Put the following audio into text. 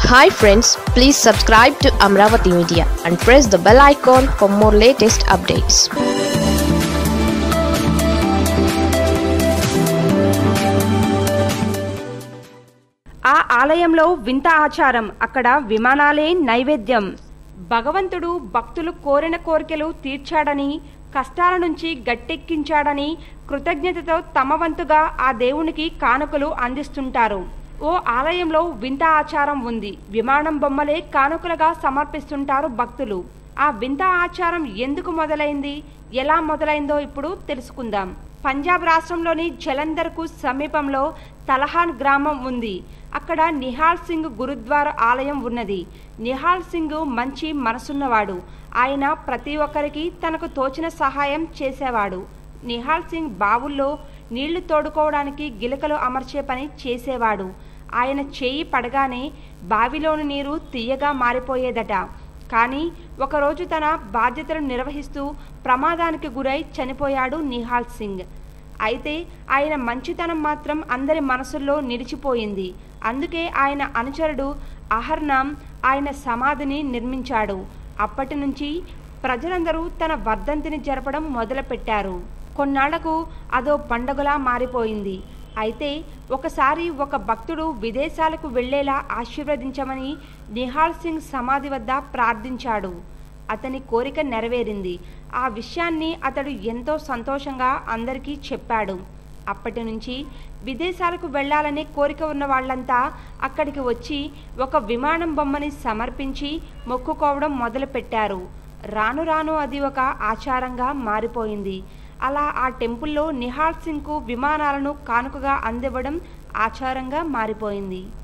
hi friends please subscribe to Amaravati media and press the bell icon for more latest updates ఆ ఆలయంలో వింత ఆచారం అక్కడ విమానాలే నైవేద్యం భగవంతుడు భక్తులు కోరిన కోరికలు తీర్చాడని కష్టాల నుంచి గట్టెక్కించాడని కృతజ్ఞతతో తమ వంతుగా ఆ దేవునికి కానుకలు అందిస్తుంటారు ఓ ఆలయంలో వింత ఆచారం ఉంది విమానం బొమ్మలే కానుకలుగా సమర్పిస్తుంటారు భక్తులు ఆ వింత ఆచారం ఎందుకు మొదలైంది ఎలా మొదలైందో ఇప్పుడు తెలుసుకుందాం పంజాబ్ రాష్ట్రంలోని జలంధర్కు సమీపంలో తలహాన్ గ్రామం ఉంది అక్కడ నిహాల్ సింగ్ గురుద్వార ఆలయం ఉన్నది నిహాల్ సింగ్ మంచి మనసున్నవాడు ఆయన ప్రతి ఒక్కరికి తనకు తోచిన సహాయం చేసేవాడు నిహాల్ సింగ్ బావుల్లో నీళ్లు తోడుకోవడానికి గిలకలు అమర్చే పని చేసేవాడు ఆయన చేయి పడగానే బావిలోని నీరు తీయగా మారిపోయేదట కానీ ఒకరోజు తన బాధ్యతలు నిర్వహిస్తూ ప్రమాదానికి గురై చనిపోయాడు నిహాల్ సింగ్ అయితే ఆయన మంచితనం మాత్రం అందరి మనసుల్లో నిలిచిపోయింది అందుకే ఆయన అనుచరుడు అహర్నామ్ ఆయన సమాధిని నిర్మించాడు అప్పటి నుంచి ప్రజలందరూ తన వర్ధంతిని జరపడం మొదలుపెట్టారు కొన్నాళ్లకు అదో పండగలా మారిపోయింది అయితే ఒకసారి ఒక భక్తుడు విదేశాలకు వెళ్లేలా ఆశీర్వదించమని నిహాల్ సింగ్ సమాధి వద్ద ప్రార్థించాడు అతని కోరిక నెరవేరింది ఆ విషయాన్ని అతడు ఎంతో సంతోషంగా అందరికీ చెప్పాడు అప్పటి నుంచి విదేశాలకు వెళ్లాలనే కోరిక ఉన్న వాళ్ళంతా అక్కడికి వచ్చి ఒక విమానం బొమ్మని సమర్పించి మొక్కుకోవడం మొదలుపెట్టారు రాను రాను అది ఒక ఆచారంగా మారిపోయింది అలా ఆ టెంపుల్లో నిహాల్ సింగ్కు విమానాలను కానుకగా అందివ్వడం ఆచారంగా మారిపోయింది